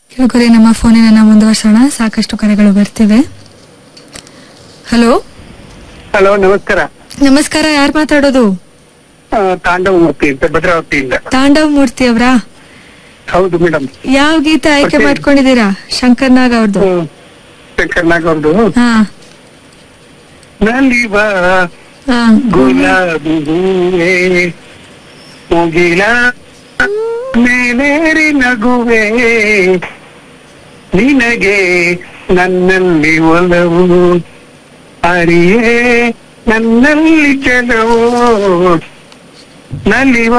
ಕೆಲವೊಬ್ಬರೇ ನಮ್ಮ ಫೋನಿನ ಮುಂದುವರ್ಸೋಣ ಸಾಕಷ್ಟು ಕರೆಗಳು ಬರ್ತಿವೆ ಹಲೋ ಹಲೋ ನಮಸ್ಕಾರ ನಮಸ್ಕಾರ ಯಾರು ಮಾತಾಡೋದು ಆ, ತಾಂಡವ ಮೂರ್ತಿ ಅಂತ ಭದ್ರಾವತಿಯಿಂದ ತಾಂಡವ್ ಮೂರ್ತಿ ಅವರಾ ಹೌದು ಮೇಡಮ್ ಯಾವ ಗೀತೆ ಆಯ್ಕೆ ಮತ್ತೆ- ಮಾಡ್ಕೊಂಡಿದ್ದೀರಾ ಶಂಕರ್ ನಾಗ್ ಅವ್ರದ್ದು ಶಂಕರ್ನಾಗ್ ಅವ್ರದ್ದು ಹಾ ನಲಿವ ಹಾ ಗುಲಾಬಿ ಹೂವೇ ಮುಗಿಲ ಮೇಲೇರಿ ನಗುವೆ ನಿನಗೆ ನನ್ನಲ್ಲಿ ಒಲವು ಅರಿಯೇ ನನ್ನಲ್ಲಿ ಕೆಲವು ನಲಿವ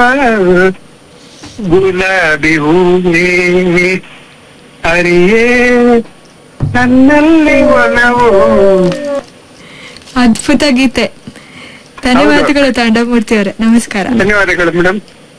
ಗುಲಾಬಿ ಹೂವೇ ಅರಿಯೇ ನನ್ನಲ್ಲಿ ಒಲವು ಅದ್ಭುತ ಗೀತೆ ಧನ್ಯವಾದಗಳು ತಾಂಡವ್ ಮೂರ್ತಿ ಅವರೇ ನಮಸ್ಕಾರ ಧನ್ಯವಾದಗಳು ಮೇಡಮ್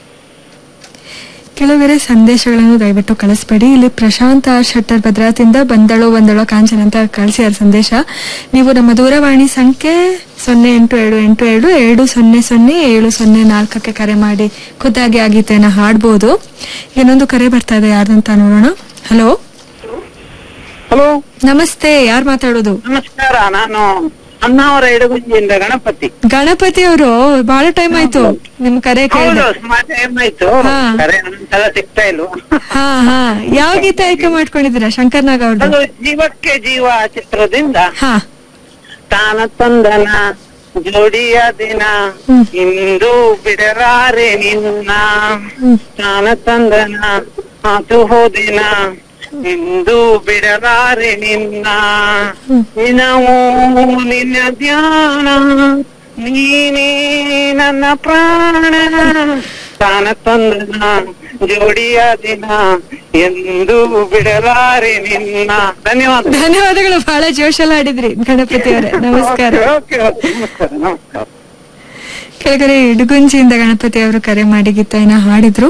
ಕೆಲವರೆ ಸಂದೇಶಗಳನ್ನು ದಯವಿಟ್ಟು ಕಳಿಸ್ಬೇಡಿ ಇಲ್ಲಿ ಪ್ರಶಾಂತ್ ಆರ್ ಶೆಟ್ಟರ್ ಭದ್ರಾತಿಂದ ಬಂದಳೋ ಬಂದಳೋ ಕಾಂಚನ ಅಂತ ಕಳಿಸಿದಾರೆ ಸಂದೇಶ ನೀವು ನಮ್ಮ ದೂರವಾಣಿ ಸಂಖ್ಯೆ ಸೊನ್ನೆ ಎಂಟು ಏಳು ಎಂಟು ಏಳು ಏಳು ಸೊನ್ನೆ ಸೊನ್ನೆ ಏಳು ಸೊನ್ನೆ ನಾಲ್ಕಕ್ಕೆ ಕರೆ ಮಾಡಿ ಖುದ್ದಾಗಿ ಆ ಗೀತೆಯನ್ನ ಹಾಡ್ಬೋದು ಇನ್ನೊಂದು ಕರೆ ಬರ್ತಾ ಇದೆ ಯಾರ್ದಂತ ನೋಡೋಣ ಹಲೋ ಹಲೋ ನಮಸ್ತೆ ಯಾರು ಮಾತಾಡೋದು ನಮಸ್ಕಾರ ನಾನು ಅನ್ನಾವರ ಎಡಗುಂಜಿಯಿಂದ ಗಣಪತಿ ಗಣಪತಿ ಅವರು ಬಹಳ ಟೈಮ್ ಆಯ್ತು ನಿಮ್ ಕರೆ ಹೌದು ಕೇಳಿದೆ ಸುಮಾರು ಟೈಮ್ ಆಯ್ತು ಹಾ. ಕರೆ ನಮ್ಗೆಲ್ಲ ಸಿಗ್ತಾ ಇಲ್ವಾ ಹಾ ಹಾ ಯಾವ ಗೀತೆ ಆಯ್ಕೆ ಮಾಡ್ಕೊಂಡಿದ್ದೀರಾ ಶಂಕರ್ ನಾಗ್ ಅವ್ರದ್ದು ಅದು ಜೀವಕ್ಕೆ ಜೀವ ಚಿತ್ರದಿಂದ ಹಾ ತಾನ ತಂದನ ಜೋಡಿಯ ದಿನ ಹ್ಮ್. ಇಂದು ಬಿಡರಾರೆ ನಿನ್ನ ಹ್ಮ್. ತಾನ ತಂದನ ಮಾತು ಹೋದಿನ ಇಂದು ಬಿಡಲಾರೆ ನಿನ್ನ ದಿನವೂ ನಿನ್ನ ಧ್ಯಾನ ನೀನೇ ನನ್ನ ಪ್ರಾಣ ತಾನ ತಂದನ ಜೋಡಿಯ ದಿನ ಎಂದು ಬಿಡಲಾರೆ ನಿನ್ನ ಧನ್ಯವಾದ ಧನ್ಯವಾದಗಳು ಬಹಳ ಜೋಶಲ್ಲಿ ಹಾಡಿದ್ರಿ ಗಣಪತಿ ಅವರೇ ನಮಸ್ಕಾರ ಓಕೆ ಓಕೆ ನಮಸ್ಕಾರ ನಮಸ್ಕಾರ ಕೆಳಗಡೆ ಇಡುಗುಂಜಿಯಿಂದ ಗಣಪತಿ ಅವರು ಕರೆ ಮಾಡಿ ಗೀತೆಯನ್ನ ಹಾಡಿದ್ರು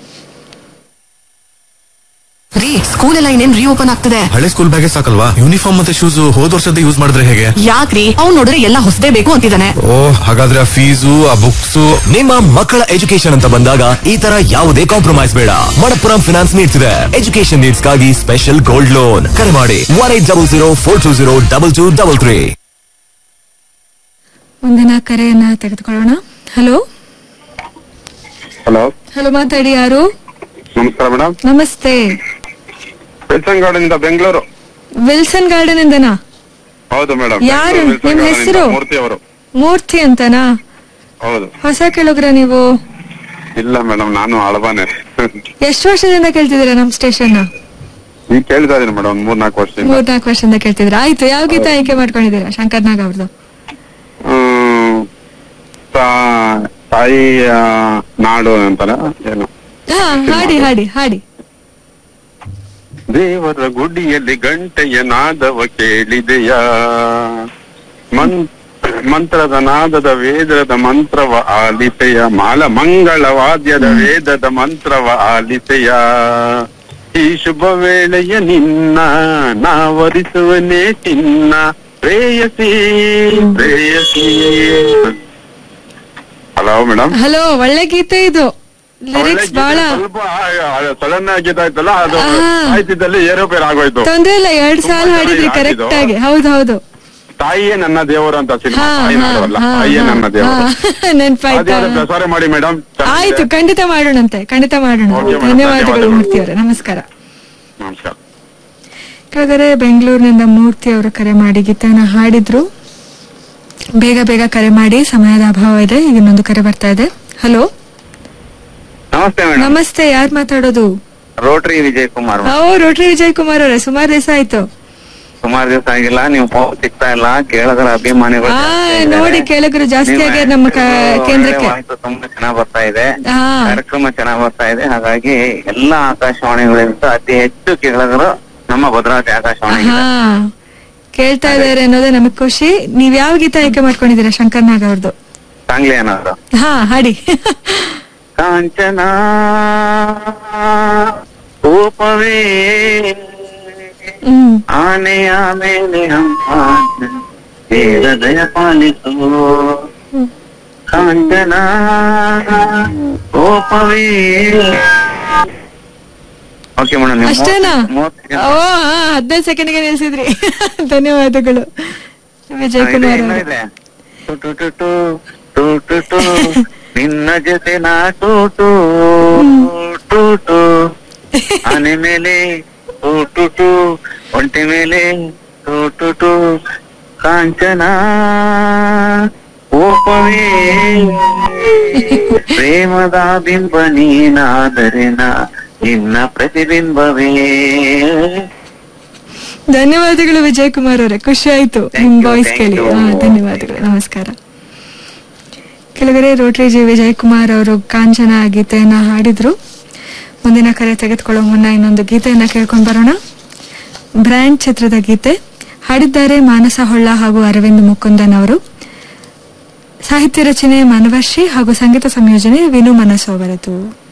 ರೀ ಸ್ಕೂಲ್ ಎಲ್ಲ ಇನ್ನೇನ್ ರೀಓಪನ್ ಆಗ್ತದೆ ಹಳೆ ಸ್ಕೂಲ್ ಬ್ಯಾಗೆ ಸಾಕಲ್ವಾ ಯೂನಿಫಾರ್ಮ್ ಮತ್ತೆ ಶೂಸ್ ಹೋದ್ ವರ್ಷದ ಯೂಸ್ ಮಾಡಿದ್ರೆ ಹೇಗೆ ಯಾಕ್ರಿ ಅವ್ನ್ ನೋಡಿದ್ರೆ ಎಲ್ಲ ಹೊಸದೇ ಬೇಕು ಅಂತಿದ್ದಾನೆ ಓ ಹಾಗಾದ್ರೆ ಆ ಫೀಸು ಆ ಬುಕ್ಸ್ ನಿಮ್ಮ ಮಕ್ಕಳ ಎಜುಕೇಶನ್ ಅಂತ ಬಂದಾಗ ಈ ತರ ಯಾವುದೇ ಕಾಂಪ್ರಮೈಸ್ ಬೇಡ ಮಣಪ್ಪುರಂ ಫಿನಾನ್ಸ್ ನೀಡ್ಸ್ ಇದೆ ಎಜುಕೇಶನ್ ನೀಡ್ಸ್ ಗಾಗಿ ಸ್ಪೆಷಲ್ ಗೋಲ್ಡ್ ಲೋನ್ ಕರೆ ಮಾಡಿ one eight double zero four two zero double two double three ಮುಂದಿನ ಕರೆಯನ್ನ ತೆಗೆದುಕೊಳ್ಳೋಣ ಹಲೋ ಹಲೋ ಹಲೋ ಮಾತಾಡಿ ಯಾರು ನಮಸ್ಕಾರ ಮೇಡಮ್ ನಮಸ್ತೆ ಬೆಳ್ಸಂಗಾಡಿಂದ ಬೆಂಗಳೂರು ವಿಲ್ಸನ್ ಗಾರ್ಡನ್ ಇಂದನಾ ಹೌದು ಮೇಡಮ್ ಯಾರು? ನಿಮ್ ಹೆಸ್ರು? ಮೂರ್ತಿ ಅವರು ಮೂರ್ತಿ ಅಂತನಾ ಹೌದು ಹೊಸ ಕೇಳುಗ್ರ ನೀವು ಇಲ್ಲ ಮೇಡಮ್ ನಾನು ಅಳಬಾನೆ ಎಷ್ಟು ವರ್ಷದಿಂದ ಕೇಳ್ತಿದ್ದೀರಾ ನಮ್ ಸ್ಟೇಷನ್ ಈಗ ಕೇಳ್ತಾ ಇದೀನಿ ಮೇಡಮ್ ಒಂದ್ ಮೂರ್ ನಾಲ್ಕು ವರ್ಷದಿಂದ ಮೂರ್ನಾಲ್ಕು ವರ್ಷದಿಂದ ಕೇಳ್ತಿದ್ದೀರಾ ಆಯ್ತು ಯಾವ ಗೀತೆ ಆಯ್ಕೆ ಮಾಡ್ಕೊಂಡಿದ್ದೀರಾ ಶಂಕರ್ ನಾಗ್ ಅವ್ರದ್ದು ಹ್ಮ್, ತಾ- ತಾಯಿ ಆ, ನಾಡು ಅಂತಾರ ಏನು ಹಾ ಹಾಡಿ ಹಾಡಿ ಹಾಡಿ ದೇವರ ಗುಡಿಯಲ್ಲಿ ಗಂಟೆಯ ನಾದವ ಕೇಳಿದೆಯ ಮನ್ ಮಂತ್ರದ ನಾದದ ವೇದದ ಮಂತ್ರವ ಆಲಿಸೆಯ ಮಾಲ ಮಂಗಳ ವಾದ್ಯದ ವೇದದ ಮಂತ್ರವ ಆಲಿಸೆಯ ಈ ಶುಭ ವೇಳೆಯ ನಿನ್ನ ನಾವರಿಸುವನೇ ಚಿನ್ನ ಪ್ರೇಯಸಿ ಪ್ರೇಯಸಿ ಹಲೋ ಮೇಡಮ್ ಹಲೋ ಒಳ್ಳೆ ಗೀತೆ ಇದು ಲಿರಿಕ್ಸ್ ಬಹಳ ಸ್ವಲ್ಪ ಸಡನ್ ಆಗಿದ್ದಾಯ್ತಲ್ಲ ಅದು ಆ. ಸಾಹಿತ್ಯದಲ್ಲಿ ಏರೋಪೇರ್ ಆಗೋಯ್ತು ತೊಂದ್ರೆ ಇಲ್ಲ ಎರಡ್ ತುಂಬಾ ಸಾಲ ಹಾಡಿದ್ರಿ ಚೆನ್ನಾಗಿ ಕರೆಕ್ಟ್ ಹಾಡಿದ್ದು. ಆಗಿ ಹೌದು ಹೌದು ತಾಯಿಯೇ ನನ್ನ ದೇವರು ಅಂತ ಸಿನಿಮಾ ಹಾ ತಾಯಿ ಹಾ ನಾಡವಲ್ಲ ಹಾ ತಾಯಿಯೇ ನನ್ನ ದೇವರು ಹಾ ನೆನ್ಪಾಯ್ತಾ ಅದೇ ಪ್ರಸಾರ ಮಾಡಿ ಮೇಡಮ್ ಆಯ್ತು ಖಂಡಿತ ಮಾಡೋಣಂತೆ ಖಂಡಿತ ಮಾಡೋಣ Okay, madam. ಧನ್ಯವಾದಗಳು ಧನ್ಯವಾದಗಳು. ಮೂರ್ತಿ ಅವರೇ ನಮಸ್ಕಾರ ನಮಸ್ಕಾರ ಕೆಳಗಡೆ ಬೆಂಗಳೂರಿನಿಂದ ಮೂರ್ತಿ ಅವರು ಕರೆ ಮಾಡಿ ಗೀತೆಯನ್ನ ಹಾಡಿದ್ರು ಬೇಗ ಬೇಗ ಕರೆ ಮಾಡಿ ಸಮಯದ ಅಭಾವ ಇದೆ ಈಗ ಇನ್ನೊಂದು ಕರೆ ಬರ್ತಾ ಇದೆ ಹಲೋ ನಮಸ್ತೆ ಮೇಡಮ್ ನಮಸ್ತೆ ಯಾರು ಮಾತಾಡೋದು ರೋಟರಿ ವಿಜಯ್ ಕುಮಾರ್ ಓ ರೋಟರಿ ವಿಜಯ್ ಕುಮಾರ್ ಅವರೇ ಸುಮಾರು ದಿವಸ ಆಯ್ತು ಸುಮಾರು ದಿವಸ ಆಗಿಲ್ಲ ನೀವು ಫೋನ್ ಸಿಗ್ತಾ ಇಲ್ಲ ಕೇಳೋದ್ರ ಅಭಿಮಾನಿಗಳು ಆ ಜಾಸ್ತಿ ಇದ್ದಾರೆ. ನೋಡಿ ಕೇಳಿದ್ರು ಜಾಸ್ತಿ ನಿಮ್ಮ ಆಗ್ಯಾರ ನಮ್ಮ ಕ- ಒಳ್ಳೆ ಕೇಂದ್ರಕ್ಕೆ ಮಾಹಿತಿ ತುಂಬಾ ಚೆನ್ನಾಗ್ ಬರ್ತಾ ಇದೆ ಹಾ ಕಾರ್ಯಕ್ರಮ ಚೆನ್ನಾಗ್ ಬರ್ತಾ ಇದೆ ಹಾಗಾಗಿ ಎಲ್ಲಾ ಆಕಾಶವಾಣಿಗಳಿಂದ ಅತಿ ಹೆಚ್ಚು ಕೇಳಿದ್ರು ನಮ್ಮ ಭದ್ರಾವತಿ ಆಕಾಶವಾಣಿ ಹಾ ಕೇಳ್ತಾ ಇದಾರೆ ಅನ್ನೋದೇ ನಮಗ್ ಖುಷಿ ನೀವ್ ಯಾವ ಗೀತೆ ಆಯ್ಕೆ ಮಾಡ್ಕೊಂಡಿದ್ದೀರಾ ಶಂಕರ್ ನಾಗ್ ಅವ್ರದ್ದು ಸಾಂಗ್ಲಿ ಅನ್ನೋದು ಹಾ ಹಾಡಿ ಕಾಂಚನ ರೂಪವೇ ಹ್ಮ್ ಆನೆಯ ಮೇಲೆ ಅಮ್ಮ ದಯ ಪಾಲಿಸು ಕಾಂಚನ ರೂಪವೇ ಓಕೆ ಮೇಡಮ್ ಅಷ್ಟೇನಾ ಓ ಹಾ ಹದಿನೈದು ಸೆಕೆಂಡ್ಗೆ ನಿಲ್ಸಿದ್ರಿ ಧನ್ಯವಾದಗಳು ವಿಜಯ್ ಕುಮಾರ್ ಇನ್ನೂ ಅವರು ಇದೆ ಟು ಟು ಟು ಟು ಟು ಟು ಟು ನಿನ್ನ ಜೊತೆ ನಾ ಟು ಟು ಟು ಟು ಆನೆ ಮೇಲೆ ಟು ಟು ಟು ಒಂಟೆ ಮೇಲೆ ಟು ಟು ಟು ಕಾಂಚನ ಓಪವೇ ಪ್ರೇಮದ ಬಿಂಬ ನೀನಾದರೆ ನಾ ನಿನ್ನ ಪ್ರತಿಬಿಂಬವೇ ಧನ್ಯವಾದಗಳು ವಿಜಯ್ ಕುಮಾರ್ ಅವರೇ ಖುಷಿ ಆಯ್ತು Thank ನಿಮ್ you, ವಾಯ್ಸ್ thank ಕೇಳಿ you. ಹಾ ಧನ್ಯವಾದಗಳು ನಮಸ್ಕಾರ ಕೆಲವರೇ ರೋಟರಿ ಜಿ ವಿಜಯ್ ಕುಮಾರ್ ಅವರು ಕಾಂಚನ ಗೀತೆಯನ್ನ ಹಾಡಿದ್ರು ಮುಂದಿನ ಕರೆ ತೆಗೆದುಕೊಳ್ಳೋ ಮುನ್ನ ಇನ್ನೊಂದು ಗೀತೆಯನ್ನ ಕೇಳ್ಕೊಂಡ್ ಬರೋಣ ಬ್ರ್ಯಾಂಡ್ ಚಿತ್ರದ ಗೀತೆ ಹಾಡಿದ್ದಾರೆ ಮಾನಸ ಹೊಳ್ಳ ಹಾಗೂ ಅರವಿಂದ್ ಮುಕುಂದನ್ ಅವರು ಸಾಹಿತ್ಯ ರಚನೆ ಮನವರ್ಷಿ ಹಾಗೂ ಸಂಗೀತ ಸಂಯೋಜನೆ ವಿನು ಮನಸ್ಸು ಅವರದು